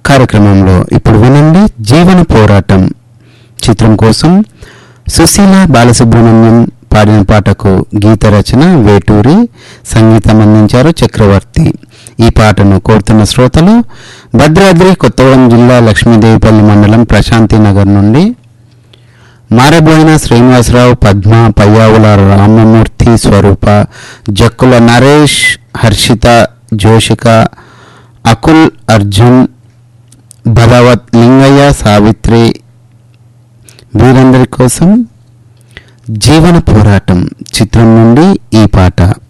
కార్యక్రమంలో ఇప్పుడు వినండి జీవన పోరాటం చిత్రం కోసం సుశీల బాలసుబ్రహ్మణ్యం పాడిన పాటకు గీత రచన వేటూరి సంగీతం అందించారు చక్రవర్తి ఈ పాటను కోరుతున్న శ్రోతలు భద్రాద్రి కొత్తగూడెం జిల్లా లక్ష్మీదేవిపల్లి మండలం ప్రశాంతి నగర్ నుండి మారబోయిన శ్రీనివాసరావు పద్మ పయ్యావుల రామమూర్తి స్వరూప జక్కుల నరేష్ హర్షిత జోషిక అకుల్ అర్జున్ భగవత్ లింగయ్య సావిత్రి వీరందరి కోసం జీవన పోరాటం చిత్రం నుండి ఈ పాట